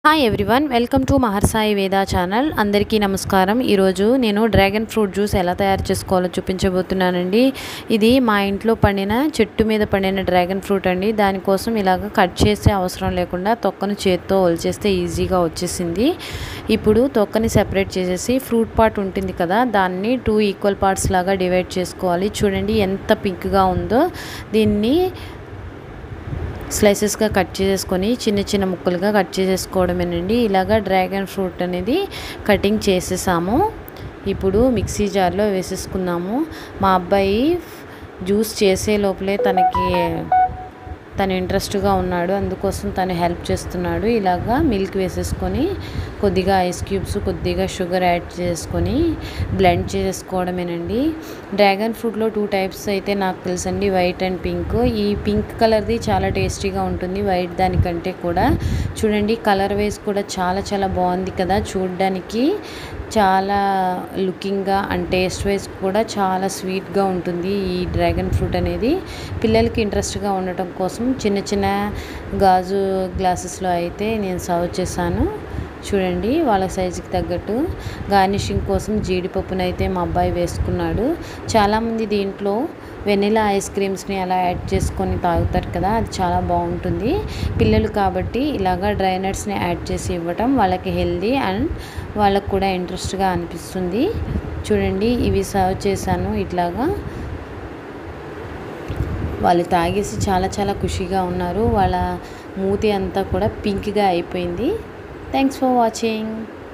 hi everyone welcome to Maharsai Veda channel అందరికీ నమస్కారం ఈరోజు నేను డ్రాగన్ ఫ్రూట్ జ్యూస్ ఎలా తయారు చేసుకోవాలో చూపించబోతున్నానండి ఇది మా ఇంట్లో పండిన చెట్టు మీద పండిన డ్రాగన్ ఫ్రూట్ అండి దానికోసం ఇలాగ కట్ చేసే అవసరం లేకుండా తొక్కను చేత్తో ఒలిచేస్తే ఈజీగా వచ్చేసింది ఇప్పుడు తొక్కని సెపరేట్ చేసేసి ఫ్రూట్ పార్ట్ ఉంటుంది కదా దాన్ని టూ ఈక్వల్ పార్ట్స్ లాగా డివైడ్ చేసుకోవాలి చూడండి ఎంత పింక్గా ఉందో దీన్ని స్లైసెస్గా కట్ చేసేసుకొని చిన్న చిన్న ముక్కలుగా కట్ చేసేసుకోవడమేనండి ఇలాగా డ్రాగన్ ఫ్రూట్ అనేది కటింగ్ చేసేసాము ఇప్పుడు మిక్సీ జార్లో వేసేసుకున్నాము మా అబ్బాయి జ్యూస్ చేసే లోపలే తనకి తను ఇంట్రెస్ట్గా ఉన్నాడు అందుకోసం తను హెల్ప్ చేస్తున్నాడు ఇలాగా మిల్క్ వేసేసుకొని కొద్దిగా ఐస్ క్యూబ్స్ కొద్దిగా షుగర్ యాడ్ చేసుకొని బ్లెండ్ చేసుకోవడమేనండి డ్రాగన్ ఫ్రూట్లో టూ టైప్స్ అయితే నాకు తెలుసండి వైట్ అండ్ పింక్ ఈ పింక్ కలర్ది చాలా టేస్టీగా ఉంటుంది వైట్ దానికంటే కూడా చూడండి కలర్ వైజ్ కూడా చాలా చాలా బాగుంది కదా చూడడానికి చాలా లుకింగ్గా అండ్ టేస్ట్ వైజ్ కూడా చాలా స్వీట్గా ఉంటుంది ఈ డ్రాగన్ ఫ్రూట్ అనేది పిల్లలకి ఇంట్రెస్ట్గా ఉండటం కోసం చిన్న చిన్న గాజు గ్లాసెస్లో అయితే నేను సర్వ్ చేశాను చూడండి వాళ్ళ సైజుకి తగ్గట్టు గార్నిషింగ్ కోసం జీడిపప్పును అయితే మా అబ్బాయి వేసుకున్నాడు చాలామంది దీంట్లో వెనిలా ఐస్ క్రీమ్స్ని అలా యాడ్ చేసుకొని తాగుతారు కదా అది చాలా బాగుంటుంది పిల్లలు కాబట్టి ఇలాగా డ్రై నట్స్ని యాడ్ చేసి ఇవ్వటం వాళ్ళకి హెల్దీ అండ్ వాళ్ళకు కూడా ఇంట్రెస్ట్గా అనిపిస్తుంది చూడండి ఇవి సర్వ్ చేశాను ఇట్లాగా వాళ్ళు తాగేసి చాలా చాలా ఖుషిగా ఉన్నారు వాళ్ళ మూతి అంతా కూడా పింక్గా అయిపోయింది థ్యాంక్స్ ఫర్ వాచింగ్